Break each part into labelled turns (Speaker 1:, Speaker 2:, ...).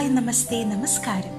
Speaker 1: hi നമസ്തേ നമസ്കാരം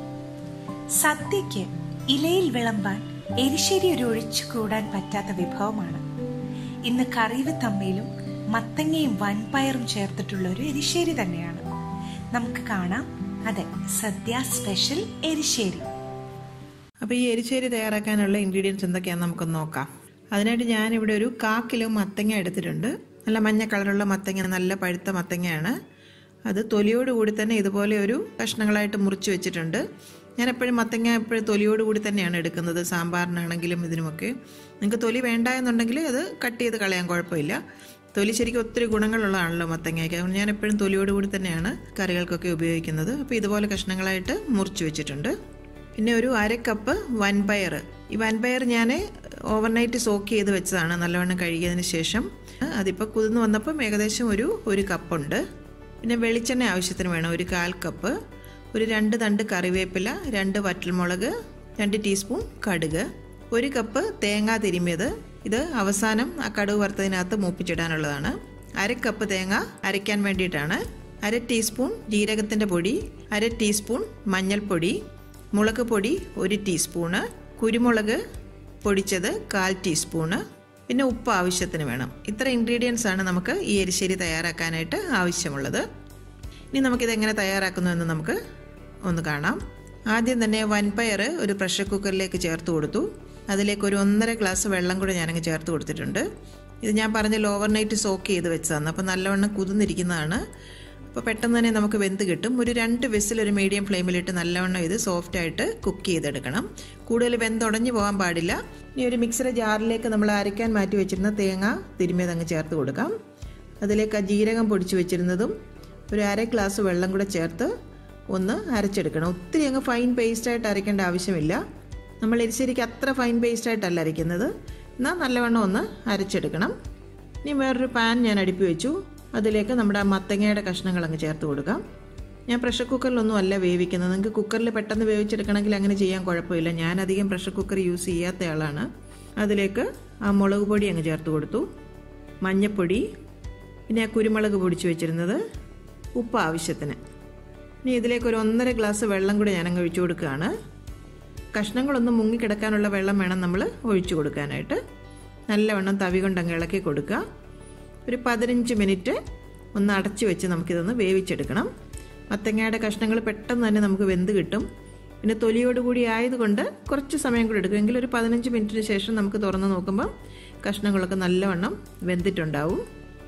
Speaker 1: സദ്യക്ക് ഇലയിൽ വിളമ്പാൻ എരിശ്ശേരി ഒരു ഒഴിച്ചുകൂടാൻ പറ്റാത്ത വിഭവമാണ് ഇന്ന് കറിവ് തമ്മയിലും മത്തങ്ങയും വൻപയറും ചേർത്തിട്ടുള്ള ഒരു എരിശ്ശേരി തന്നെയാണ് നമുക്ക് കാണാം അതെ സദ്യ സ്പെഷ്യൽ എരിശ്ശേരി
Speaker 2: അപ്പോൾ ഈ എരിശ്ശേരി തയ്യാറാക്കാനുള്ള ഇൻഗ്രീഡിയൻസ് എന്തൊക്കെയാണെന്ന് നമുക്കൊന്ന് നോക്കാം അതിനായിട്ട് ഞാനിവിടെ ഒരു കാ കിലോ മത്തങ്ങ എടുത്തിട്ടുണ്ട് നല്ല മഞ്ഞ കളറുള്ള മത്തങ്ങ നല്ല പഴുത്ത മത്തങ്ങയാണ് അത് തൊലിയോട് കൂടി തന്നെ ഇതുപോലെ ഒരു കഷ്ണങ്ങളായിട്ട് മുറിച്ച് വെച്ചിട്ടുണ്ട് ഞാൻ എപ്പോഴും മത്തങ്ങ എപ്പോഴും തൊലിയോട് കൂടി തന്നെയാണ് എടുക്കുന്നത് സാമ്പാറിനാണെങ്കിലും ഇതിനുമൊക്കെ നിങ്ങൾക്ക് തൊലി വേണ്ട എന്നുണ്ടെങ്കിൽ അത് കട്ട് ചെയ്ത് കളയാൻ കുഴപ്പമില്ല തൊലി ശരിക്കും ഒത്തിരി ഗുണങ്ങളുള്ളതാണല്ലോ മത്തങ്ങയ്ക്ക് അതുകൊണ്ട് ഞാൻ എപ്പോഴും തൊലിയോട് കൂടി തന്നെയാണ് കറികൾക്കൊക്കെ ഉപയോഗിക്കുന്നത് അപ്പോൾ ഇതുപോലെ കഷ്ണങ്ങളായിട്ട് മുറിച്ച് വെച്ചിട്ടുണ്ട് പിന്നെ ഒരു അര കപ്പ് വൻപയർ ഈ വൻപയർ ഞാൻ ഓവർനൈറ്റ് സോക്ക് ചെയ്ത് വെച്ചതാണ് നല്ലവണ്ണം കഴുകിയതിന് ശേഷം അതിപ്പോൾ കുതിർന്ന് വന്നപ്പം ഏകദേശം ഒരു ഒരു കപ്പുണ്ട് പിന്നെ വെളിച്ചെണ്ണ ആവശ്യത്തിന് വേണം ഒരു കാൽ കപ്പ് ഒരു രണ്ട് തണ്ട് കറിവേപ്പില രണ്ട് വറ്റൽമുളക് രണ്ട് ടീസ്പൂൺ കടുക് ഒരു കപ്പ് തേങ്ങ തിരുമ്മിയത് ഇത് അവസാനം ആ കടുക് വറുത്തതിനകത്ത് മൂപ്പിച്ചിടാനുള്ളതാണ് അര കപ്പ് തേങ്ങ അരയ്ക്കാൻ വേണ്ടിയിട്ടാണ് അര ടീസ്പൂൺ ജീരകത്തിൻ്റെ പൊടി അര ടീസ്പൂൺ മഞ്ഞൾപ്പൊടി മുളക് പൊടി ഒരു ടീസ്പൂണ് കുരുമുളക് പൊടിച്ചത് കാൽ ടീസ്പൂണ് പിന്നെ ഉപ്പ് ആവശ്യത്തിന് വേണം ഇത്ര ഇൻഗ്രീഡിയൻസ് ആണ് നമുക്ക് ഈ എരിശ്ശേരി തയ്യാറാക്കാനായിട്ട് ആവശ്യമുള്ളത് ഇനി നമുക്കിത് എങ്ങനെ തയ്യാറാക്കുന്നു എന്ന് നമുക്ക് ഒന്ന് കാണാം ആദ്യം തന്നെ വൻപയർ ഒരു പ്രഷർ കുക്കറിലേക്ക് ചേർത്ത് കൊടുത്തു അതിലേക്ക് ഒരു ഒന്നര ഗ്ലാസ് വെള്ളം കൂടെ ഞാനങ്ങ് ചേർത്ത് കൊടുത്തിട്ടുണ്ട് ഇത് ഞാൻ പറഞ്ഞ ഓവർ നൈറ്റ് സോക്ക് ചെയ്ത് വെച്ചതാണ് അപ്പോൾ നല്ലവണ്ണം കുതിർന്നിരിക്കുന്നതാണ് അപ്പോൾ പെട്ടെന്ന് തന്നെ നമുക്ക് വെന്ത് കിട്ടും ഒരു രണ്ട് വിസിൽ ഒരു മീഡിയം ഫ്ലെയിമിലിട്ട് നല്ലവണ്ണം ഇത് സോഫ്റ്റ് ആയിട്ട് കുക്ക് ചെയ്തെടുക്കണം കൂടുതൽ വെന്തുടഞ്ഞു പോകാൻ പാടില്ല ഇനി ഒരു മിക്സർ ജാറിലേക്ക് നമ്മൾ അരയ്ക്കാൻ മാറ്റി വെച്ചിരുന്ന തേങ്ങ തിരുമ്മിയത് അങ്ങ് ചേർത്ത് കൊടുക്കാം അതിലേക്ക് ആ ജീരകം പൊടിച്ചു വെച്ചിരുന്നതും ഒരു അര ഗ്ലാസ് വെള്ളം കൂടെ ചേർത്ത് ഒന്ന് അരച്ചെടുക്കണം ഒത്തിരി അങ്ങ് ഫൈൻ പേസ്റ്റായിട്ട് അരയ്ക്കേണ്ട ആവശ്യമില്ല നമ്മൾ എരിശ്ശേരിക്ക് അത്ര ഫൈൻ പേസ്റ്റായിട്ടല്ല അരയ്ക്കുന്നത് എന്നാൽ നല്ലവണ്ണം ഒന്ന് അരച്ചെടുക്കണം ഇനി വേറൊരു പാൻ ഞാൻ അടുപ്പി വെച്ചു അതിലേക്ക് നമ്മുടെ ആ മത്തങ്ങയുടെ കഷ്ണങ്ങൾ അങ്ങ് ചേർത്ത് കൊടുക്കാം ഞാൻ പ്രഷർ കുക്കറിലൊന്നും അല്ല വേവിക്കുന്നത് നിങ്ങൾക്ക് കുക്കറിൽ പെട്ടെന്ന് വേവിച്ചെടുക്കണമെങ്കിൽ അങ്ങനെ ചെയ്യാൻ കുഴപ്പമില്ല ഞാൻ അധികം പ്രഷർ കുക്കർ യൂസ് ചെയ്യാത്ത ആളാണ് അതിലേക്ക് ആ മുളക് പൊടി അങ്ങ് ചേർത്ത് കൊടുത്തു മഞ്ഞപ്പൊടി പിന്നെ ആ കുരുമുളക് പൊടിച്ച് വെച്ചിരുന്നത് ഉപ്പ് ആവശ്യത്തിന് ഇനി ഇതിലേക്ക് ഒരു ഒന്നര ഗ്ലാസ് വെള്ളം കൂടി ഞാനങ്ങ് ഒഴിച്ചു കൊടുക്കുകയാണ് കഷ്ണങ്ങളൊന്നും മുങ്ങിക്കിടക്കാനുള്ള വെള്ളം വേണം നമ്മൾ ഒഴിച്ചു കൊടുക്കാനായിട്ട് നല്ലവണ്ണം തവി കൊണ്ടങ്ങ് ഇളക്കി കൊടുക്കുക ഒരു പതിനഞ്ച് മിനിറ്റ് ഒന്ന് അടച്ചു വെച്ച് നമുക്കിതൊന്ന് വേവിച്ചെടുക്കണം മത്തങ്ങയുടെ കഷ്ണങ്ങൾ പെട്ടെന്ന് തന്നെ നമുക്ക് വെന്ത് കിട്ടും പിന്നെ തൊലിയോടുകൂടി ആയതുകൊണ്ട് കുറച്ച് സമയം കൂടി എടുക്കും എങ്കിൽ ഒരു പതിനഞ്ച് മിനിറ്റിന് ശേഷം നമുക്ക് തുറന്ന് നോക്കുമ്പോൾ കഷ്ണങ്ങളൊക്കെ നല്ലവണ്ണം വെന്തിട്ടുണ്ടാവും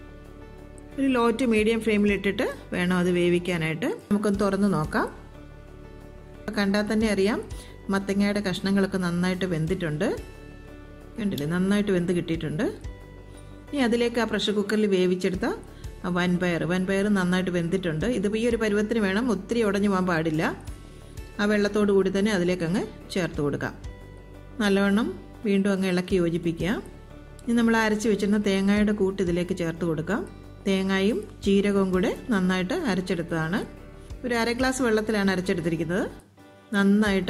Speaker 2: ഒരു ലോ ടു മീഡിയം ഫ്ലെയിമിലിട്ടിട്ട് വേണം അത് വേവിക്കാനായിട്ട് നമുക്കൊന്ന് തുറന്ന് നോക്കാം കണ്ടാൽ തന്നെ അറിയാം മത്തങ്ങയുടെ കഷ്ണങ്ങളൊക്കെ നന്നായിട്ട് വെന്തിട്ടുണ്ട് കണ്ടില്ലേ നന്നായിട്ട് വെന്ത് കിട്ടിയിട്ടുണ്ട് ഇനി അതിലേക്ക് ആ പ്രഷർ കുക്കറിൽ വേവിച്ചെടുത്ത ആ വൻപയർ വൻപയർ നന്നായിട്ട് വെന്തിട്ടുണ്ട് ഇതിപ്പോൾ ഈ ഒരു പരുവത്തിന് വേണം ഒത്തിരി ഉടഞ്ഞു പോകാൻ പാടില്ല ആ വെള്ളത്തോടു കൂടി തന്നെ അതിലേക്ക് അങ്ങ് ചേർത്ത് കൊടുക്കാം നല്ലവണ്ണം വീണ്ടും അങ്ങ് ഇളക്കി യോജിപ്പിക്കുക ഇനി നമ്മൾ അരച്ച് വെച്ചിരുന്ന തേങ്ങയുടെ കൂട്ട് ഇതിലേക്ക് ചേർത്ത് കൊടുക്കാം തേങ്ങയും ജീരകവും കൂടെ നന്നായിട്ട് അരച്ചെടുത്തതാണ് ഒരു അര ഗ്ലാസ് വെള്ളത്തിലാണ് അരച്ചെടുത്തിരിക്കുന്നത് നന്നായിട്ട്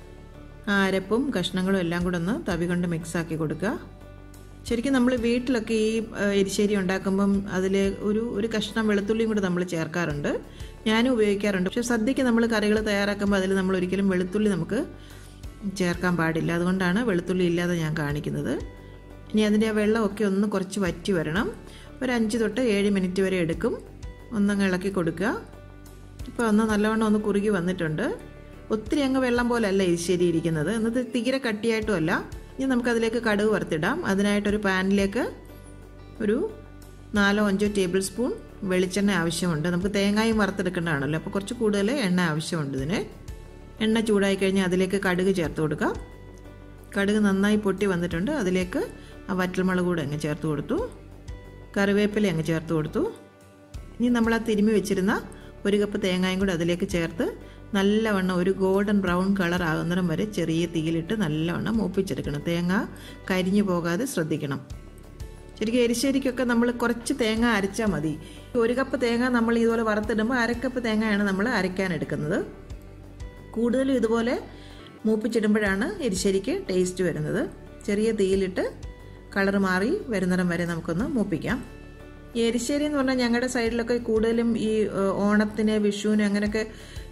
Speaker 2: ആ അരപ്പും കഷ്ണങ്ങളും എല്ലാം കൂടെ ഒന്ന് തവി കൊണ്ട് മിക്സാക്കി കൊടുക്കുക ശരിക്കും നമ്മൾ വീട്ടിലൊക്കെ ഈ എരിശ്ശേരി ഉണ്ടാക്കുമ്പം അതിൽ ഒരു ഒരു കഷ്ണം വെളുത്തുള്ളിയും കൂടെ നമ്മൾ ചേർക്കാറുണ്ട് ഞാനും ഉപയോഗിക്കാറുണ്ട് പക്ഷെ സദ്യക്ക് നമ്മൾ കറികൾ തയ്യാറാക്കുമ്പോൾ അതിൽ നമ്മൾ ഒരിക്കലും വെളുത്തുള്ളി നമുക്ക് ചേർക്കാൻ പാടില്ല അതുകൊണ്ടാണ് വെളുത്തുള്ളി ഇല്ലാതെ ഞാൻ കാണിക്കുന്നത് ഇനി അതിൻ്റെ ആ വെള്ളമൊക്കെ ഒന്ന് കുറച്ച് വറ്റി വരണം ഒരു അഞ്ച് തൊട്ട് ഏഴ് മിനിറ്റ് വരെ എടുക്കും ഒന്നങ്ങ് ഇളക്കി കൊടുക്കുക ഇപ്പോൾ ഒന്ന് നല്ലവണ്ണം ഒന്ന് കുറുകി വന്നിട്ടുണ്ട് ഒത്തിരി അങ്ങ് വെള്ളം പോലെ അല്ല എരിശ്ശേരി ഇരിക്കുന്നത് എന്നത് തീരെ കട്ടിയായിട്ടും അല്ല ഇനി നമുക്കതിലേക്ക് കടുക് വറുത്തിടാം അതിനായിട്ടൊരു പാനിലേക്ക് ഒരു നാലോ അഞ്ചോ ടേബിൾ സ്പൂൺ വെളിച്ചെണ്ണ ആവശ്യമുണ്ട് നമുക്ക് തേങ്ങായും വറുത്തെടുക്കേണ്ടതാണല്ലോ അപ്പോൾ കുറച്ച് കൂടുതൽ എണ്ണ ആവശ്യമുണ്ട് ഇതിന് എണ്ണ ചൂടായി കഴിഞ്ഞാൽ അതിലേക്ക് കടുക് ചേർത്ത് കൊടുക്കാം കടുക് നന്നായി പൊട്ടി വന്നിട്ടുണ്ട് അതിലേക്ക് ആ വറ്റൽമുളക് കൂടെ അങ്ങ് ചേർത്ത് കൊടുത്തു കറിവേപ്പില അങ്ങ് ചേർത്ത് കൊടുത്തു ഇനി നമ്മൾ ആ തിരുമ്മി വെച്ചിരുന്ന ഒരു കപ്പ് തേങ്ങായും കൂടെ അതിലേക്ക് ചേർത്ത് നല്ലവണ്ണം ഒരു ഗോൾഡൻ ബ്രൗൺ കളർ ആകുന്നിടം വരെ ചെറിയ തീയിലിട്ട് നല്ലവണ്ണം മൂപ്പിച്ചെടുക്കണം തേങ്ങ കരിഞ്ഞു പോകാതെ ശ്രദ്ധിക്കണം ശരിക്കും എരിശ്ശേരിക്കൊക്കെ നമ്മൾ കുറച്ച് തേങ്ങ അരച്ചാൽ മതി ഒരു കപ്പ് തേങ്ങ നമ്മൾ ഇതുപോലെ വറുത്തിടുമ്പോൾ അരക്കപ്പ് തേങ്ങയാണ് നമ്മൾ അരയ്ക്കാൻ എടുക്കുന്നത് കൂടുതലും ഇതുപോലെ മൂപ്പിച്ചിടുമ്പോഴാണ് എരിശ്ശേരിക്ക് ടേസ്റ്റ് വരുന്നത് ചെറിയ തീയിലിട്ട് കളർ മാറി വരുന്നിടം വരെ നമുക്കൊന്ന് മൂപ്പിക്കാം ഈ എരിശ്ശേരി എന്ന് പറഞ്ഞാൽ ഞങ്ങളുടെ സൈഡിലൊക്കെ കൂടുതലും ഈ ഏഹ്, ഓണത്തിന് വിഷുവിന് അങ്ങനെയൊക്കെ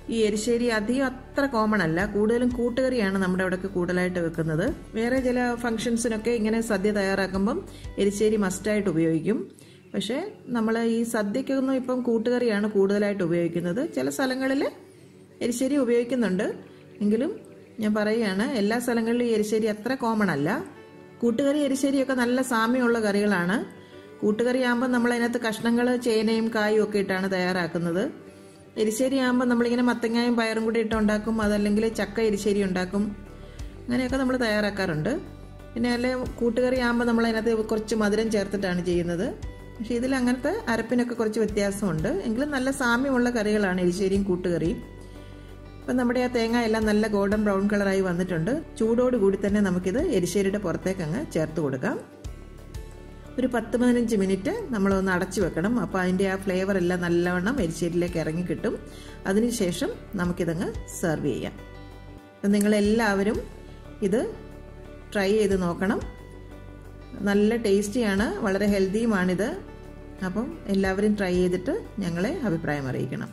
Speaker 2: ഈ എരിശ്ശേരി അധികം അത്ര കോമൺ അല്ല കൂടുതലും കൂട്ടുകറിയാണ് നമ്മുടെ അവിടെയൊക്കെ കൂടുതലായിട്ട് വെക്കുന്നത് വേറെ ചില ഫംഗ്ഷൻസിനൊക്കെ ഇങ്ങനെ സദ്യ തയ്യാറാക്കുമ്പം എരിശ്ശേരി മസ്റ്റായിട്ട് ഉപയോഗിക്കും പക്ഷേ നമ്മൾ ഈ സദ്യക്കൊന്നും ഇപ്പം കൂട്ടുകറിയാണ് കൂടുതലായിട്ട് ഉപയോഗിക്കുന്നത് ചില സ്ഥലങ്ങളിൽ എരിശ്ശേരി ഉപയോഗിക്കുന്നുണ്ട് എങ്കിലും ഞാൻ പറയുകയാണ് എല്ലാ സ്ഥലങ്ങളിലും ഈ എരിശ്ശേരി അത്ര കോമൺ അല്ല കൂട്ടുകറി എരിശ്ശേരിയൊക്കെ നല്ല സാമ്യമുള്ള കറികളാണ് കൂട്ടുകറി ആകുമ്പോൾ നമ്മൾ അതിനകത്ത് കഷ്ണങ്ങൾ ചേനയും കായും ഒക്കെ ഇട്ടാണ് തയ്യാറാക്കുന്നത് എരിശ്ശേരി ആകുമ്പോൾ നമ്മളിങ്ങനെ മത്തങ്ങായും പയറും കൂടി ഇട്ട് ഉണ്ടാക്കും അതല്ലെങ്കിൽ ചക്ക എരിശ്ശേരി ഉണ്ടാക്കും അങ്ങനെയൊക്കെ നമ്മൾ തയ്യാറാക്കാറുണ്ട് പിന്നെ അല്ലെ കൂട്ടുകറി ആകുമ്പോൾ നമ്മൾ അതിനകത്ത് കുറച്ച് മധുരം ചേർത്തിട്ടാണ് ചെയ്യുന്നത് പക്ഷേ ഇതിൽ അങ്ങനത്തെ അരപ്പിനൊക്കെ കുറച്ച് വ്യത്യാസമുണ്ട് എങ്കിലും നല്ല സാമ്യമുള്ള കറികളാണ് എരിശ്ശേരിയും കൂട്ടുകറിയും അപ്പം നമ്മുടെ ആ തേങ്ങ എല്ലാം നല്ല ഗോൾഡൻ ബ്രൗൺ കളറായി വന്നിട്ടുണ്ട് ചൂടോട് കൂടി തന്നെ നമുക്കിത് എരിശ്ശേരിയുടെ പുറത്തേക്ക് അങ്ങ് ചേർത്ത് കൊടുക്കാം ഒരു പത്ത് പതിനഞ്ച് മിനിറ്റ് നമ്മളൊന്ന് അടച്ചു വെക്കണം അപ്പോൾ അതിൻ്റെ ആ ഫ്ലേവർ എല്ലാം നല്ലവണ്ണം എരിശ്ശേരിയിലേക്ക് ഇറങ്ങി കിട്ടും അതിനുശേഷം നമുക്കിതങ്ങ് സെർവ് ചെയ്യാം അപ്പം നിങ്ങളെല്ലാവരും ഇത് ട്രൈ ചെയ്ത് നോക്കണം നല്ല ടേസ്റ്റിയാണ് വളരെ ഹെൽത്തിയുമാണിത് അപ്പം എല്ലാവരും ട്രൈ ചെയ്തിട്ട് ഞങ്ങളെ അഭിപ്രായം അറിയിക്കണം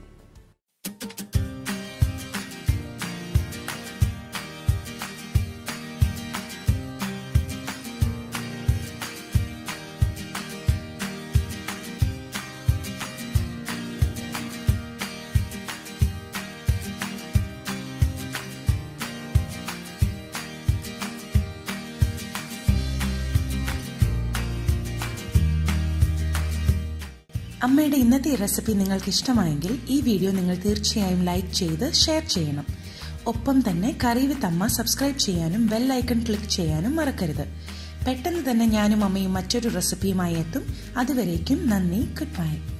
Speaker 1: അമ്മയുടെ ഇന്നത്തെ ഈ റെസിപ്പി നിങ്ങൾക്ക് ഇഷ്ടമായെങ്കിൽ ഈ വീഡിയോ നിങ്ങൾ തീർച്ചയായും ലൈക്ക് ചെയ്ത് ഷെയർ ചെയ്യണം ഒപ്പം തന്നെ കറി വിത്ത് അമ്മ സബ്സ്ക്രൈബ് ചെയ്യാനും ബെൽ ഐക്കൺ ക്ലിക്ക് ചെയ്യാനും മറക്കരുത് പെട്ടെന്ന് തന്നെ ഞാനും അമ്മയും മറ്റൊരു റെസിപ്പിയുമായി എത്തും അതുവരേക്കും നന്ദി ഗുഡ് ബൈ